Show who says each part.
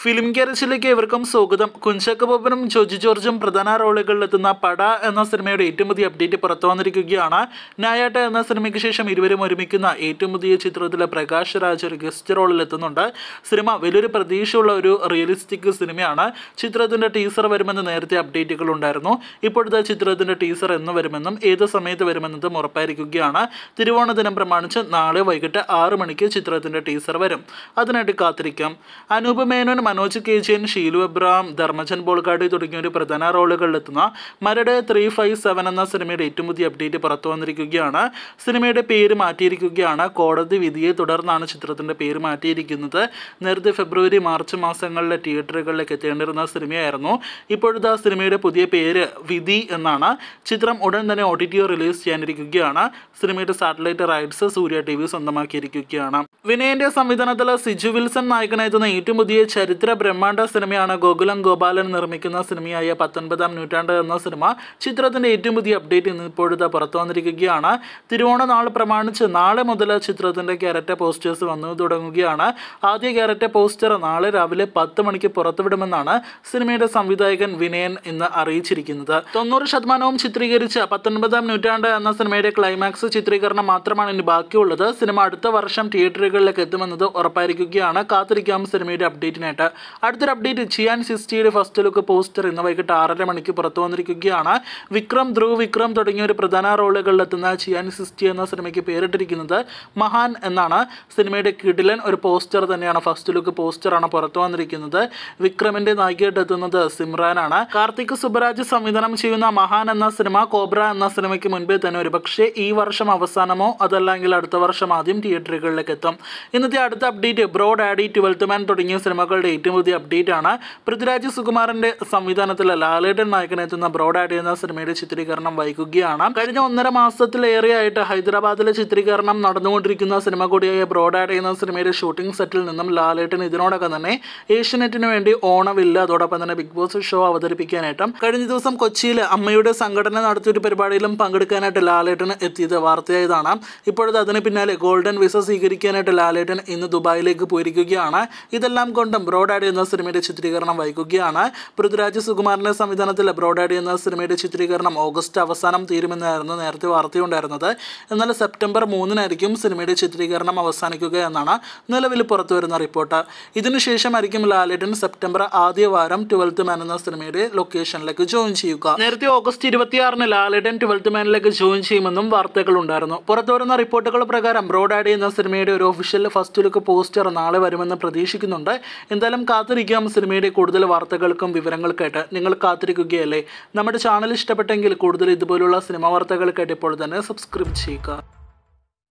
Speaker 1: film ക്യാരച്ചിലേക്ക് ഇവർക്കും സ്വാഗതം കുഞ്ചാക്ക ബോബനും ജോജി ജോർജും പ്രധാന റോളുകളിലെത്തുന്ന പട എന്ന സിനിമയുടെ ഏറ്റവും പുതിയ അപ്ഡേറ്റ് പുറത്തു വന്നിരിക്കുകയാണ് നായാട്ട എന്ന സിനിമയ്ക്ക് ശേഷം ഇരുവരും ഒരുമിക്കുന്ന ഏറ്റവും പുതിയ ചിത്രത്തിലെ പ്രകാശ് രാജ് ഒരു ഗസ്റ്റ് റോളിൽ എത്തുന്നുണ്ട് സിനിമ വലിയൊരു പ്രതീക്ഷയുള്ള ഒരു റിയലിസ്റ്റിക് സിനിമയാണ് ചിത്രത്തിന്റെ ടീസർ വരുമെന്ന് നേരത്തെ അപ്ഡേറ്റുകൾ ഉണ്ടായിരുന്നു ഇപ്പോഴത്തെ ചിത്രത്തിന്റെ ടീസർ എന്ന് വരുമെന്നും ഏത് സമയത്ത് വരുമെന്നതും ഉറപ്പായിരിക്കുകയാണ് തിരുവോണ ദിനം പ്രമാണിച്ച് നാളെ വൈകിട്ട് ആറ് മണിക്ക് ചിത്രത്തിന്റെ ടീസർ വരും അതിനായിട്ട് കാത്തിരിക്കാം അനൂപ് മേനോൻ മനോജ് കെ ജെൻ ഷീലു എബ്രാം ധർമ്മജൻ ബോൾഗാഡി തുടങ്ങിയ പ്രധാന റോളുകളിലെത്തുന്ന മരട് ത്രീ ഫൈവ് സെവൻ എന്ന സിനിമയുടെ ഏറ്റവും പുതിയ അപ്ഡേറ്റ് പുറത്തു വന്നിരിക്കുകയാണ് സിനിമയുടെ പേര് മാറ്റിയിരിക്കുകയാണ് കോടതി വിധിയെ തുടർന്നാണ് ചിത്രത്തിൻ്റെ പേര് മാറ്റിയിരിക്കുന്നത് നേരത്തെ ഫെബ്രുവരി മാർച്ച് മാസങ്ങളിലെ തിയേറ്ററുകളിലേക്ക് എത്തേണ്ടിരുന്ന സിനിമയായിരുന്നു ഇപ്പോഴത്തെ ആ സിനിമയുടെ പുതിയ പേര് വിധി എന്നാണ് ചിത്രം ഉടൻ തന്നെ ഒ ടി ടി റിലീസ് ചെയ്യാനിരിക്കുകയാണ് സിനിമയുടെ satellite rights Surya T V സ്വന്തമാക്കിയിരിക്കുകയാണ് വിനയന്റെ സംവിധാനത്തിൽ സിജു വിൽസൺ നായകനെത്തുന്ന ഏറ്റവും പുതിയ ചരിത്ര ബ്രഹ്മാണ്ഡ സിനിമയാണ് ഗോകുലം ഗോപാലൻ നിർമ്മിക്കുന്ന സിനിമയായ പത്തൊൻപതാം നൂറ്റാണ്ട് എന്ന സിനിമ ചിത്രത്തിന്റെ ഏറ്റവും പുതിയ അപ്ഡേറ്റ് ഇന്ന് ഇപ്പോഴത്തെ പുറത്തു വന്നിരിക്കുകയാണ് തിരുവോണ നാൾ പ്രമാണിച്ച് നാളെ മുതൽ ചിത്രത്തിന്റെ ക്യാരക്ടർ പോസ്റ്റേഴ്സ് വന്നു തുടങ്ങുകയാണ് ആദ്യ ക്യാരക്ടർ പോസ്റ്റർ നാളെ രാവിലെ പത്ത് മണിക്ക് പുറത്തുവിടുമെന്നാണ് സിനിമയുടെ സംവിധായകൻ വിനയൻ ഇന്ന് അറിയിച്ചിരിക്കുന്നത് തൊണ്ണൂറ് ശതമാനവും ചിത്രീകരിച്ച പത്തൊൻപതാം നൂറ്റാണ്ട് എന്ന സിനിമയുടെ ക്ലൈമാക്സ് ചിത്രീകരണം മാത്രമാണ് ഇനി ബാക്കിയുള്ളത് സിനിമ അടുത്ത വർഷം തിയേറ്ററുകളിലേക്ക് എത്തുമെന്നത് ഉറപ്പായിരിക്കുകയാണ് കാത്തിരിക്കാം സിനിമയുടെ അപ്ഡേറ്റിനായിട്ട് അടുത്തൊരു അപ്ഡേറ്റ് ചിയാൻ സിസ്റ്റിയുടെ ഫസ്റ്റ് ലുക്ക് പോസ്റ്റർ ഇന്ന് വൈകിട്ട് ആറര മണിക്ക് പുറത്തു വന്നിരിക്കുകയാണ് വിക്രം ധ്രുവ് വിക്രം തുടങ്ങിയ ഒരു പ്രധാന റോളുകളിലെത്തുന്ന ചിയാൻ സിസ്റ്റി എന്ന സിനിമയ്ക്ക് പേരിട്ടിരിക്കുന്നത് മഹാൻ എന്നാണ് സിനിമയുടെ കിടിലൻ ഒരു പോസ്റ്റർ തന്നെയാണ് ഫസ്റ്റ് ലുക്ക് പോസ്റ്ററാണ് പുറത്തു വന്നിരിക്കുന്നത് വിക്രമിന്റെ നായികയായിട്ട് എത്തുന്നത് സിമ്രാനാണ് കാർത്തിക് സുബരാജ് സംവിധാനം ചെയ്യുന്ന മഹാൻ എന്ന സിനിമ കോബ്ര എന്ന സിനിമയ്ക്ക് മുൻപേ തന്നെ ഒരുപക്ഷെ ഈ വർഷം അവസാനമോ അതല്ലെങ്കിൽ അടുത്ത വർഷം ആദ്യം തിയേറ്ററുകളിലേക്ക് എത്തും ഇന്നത്തെ അടുത്ത update bro daddy twelfth man തുടങ്ങിയ സിനിമകളുടെ ഏറ്റവും പുതിയ അപ്ഡേറ്റ് ആണ് പൃഥ്വിരാജ് സുകുമാരന്റെ സംവിധാനത്തിൽ ലാലേട്ടൻ നായകനെത്തുന്ന ബ്രോ ഡാഡി എന്ന സിനിമയുടെ ചിത്രീകരണം വൈകുകയാണ് കഴിഞ്ഞ ഒന്നര മാസത്തിലേറെയായിട്ട് ഹൈദരാബാദിലെ ചിത്രീകരണം നടന്നുകൊണ്ടിരിക്കുന്ന സിനിമ കൂടിയായ ബ്രോ ഡാഡി എന്ന സിനിമയുടെ ഷൂട്ടിംഗ് സെറ്റിൽ നിന്നും ലാലേട്ടൻ ഇതിനോടകം തന്നെ ഏഷ്യനെറ്റിന് വേണ്ടി ഓണവില്ല അതോടൊപ്പം തന്നെ ബിഗ് ബോസ് ഷോ അവതരിപ്പിക്കാനായിട്ടും കഴിഞ്ഞ ദിവസം കൊച്ചിയിൽ അമ്മയുടെ സംഘടന നടത്തിയൊരു പരിപാടിയിലും പങ്കെടുക്കാനായിട്ട് ലാലേട്ടൻ എത്തിയത് വാർത്തയായതാണ് ഇപ്പോഴത്തെ അതിന് പിന്നാലെ ഗോൾഡൻ വിസ സ്വീകരിക്കാനായിട്ട് ലാലേട്ടൻ ഇന്ന് ദുബായിലേക്ക് പോയിരിക്കുകയാണ് ഇതെല്ലാം കൊണ്ടും ബ്രോഡാഡി എന്ന സിനിമയുടെ ചിത്രീകരണം വൈകുകയാണ് പൃഥ്വിരാജ് സുകുമാരന്റെ സംവിധാനത്തിൽ ബ്രോഡാഡി എന്ന സിനിമയുടെ ചിത്രീകരണം ഓഗസ്റ്റ് അവസാനം തീരുമെന്നായിരുന്നു നേരത്തെ വാർത്തയുണ്ടായിരുന്നത് എന്നാൽ സെപ്റ്റംബർ മൂന്നിനായിരിക്കും സിനിമയുടെ ചിത്രീകരണം അവസാനിക്കുക എന്നാണ് നിലവിൽ പുറത്തുവരുന്ന റിപ്പോർട്ട് ഇതിനുശേഷമായിരിക്കും ലാലേട്ടൻ സെപ്റ്റംബർ ആദ്യ വാരം ട്വൽത്ത് മാൻ എന്ന സിനിമയുടെ ലൊക്കേഷനിലേക്ക് ജോയിൻ ചെയ്യുക നേരത്തെ ഓഗസ്റ്റ് ഇരുപത്തിയാറിന് ലാലേട്ടൻ ട്വൽത്ത് മാനിലേക്ക് ജോയിൻ ചെയ്യുമെന്നും വാർത്തകൾ ഉണ്ടായിരുന്നു പുറത്തുവരുന്ന റിപ്പോർട്ടുകൾ പ്രകാരം ബ്രോഡാഡി എന്ന സിനിമയുടെ ഒരു ഒഫീഷ്യൽ ഫസ്റ്റ് ലുക്ക് പോസ്റ്റർ നാളെ വരുമെന്ന് പ്രതീക്ഷിക്കുന്നുണ്ട് എന്തായാലും കാത്തിരിക്കാം സിനിമയുടെ കൂടുതൽ വാർത്തകൾക്കും വിവരങ്ങൾക്കായിട്ട് നിങ്ങൾ കാത്തിരിക്കുകയല്ലേ നമ്മുടെ ചാനൽ ഇഷ്ടപ്പെട്ടെങ്കിൽ കൂടുതൽ ഇതുപോലുള്ള സിനിമ വാർത്തകൾക്കായിട്ട് ഇപ്പോൾ തന്നെ സബ്സ്ക്രൈബ് ചെയ്യുക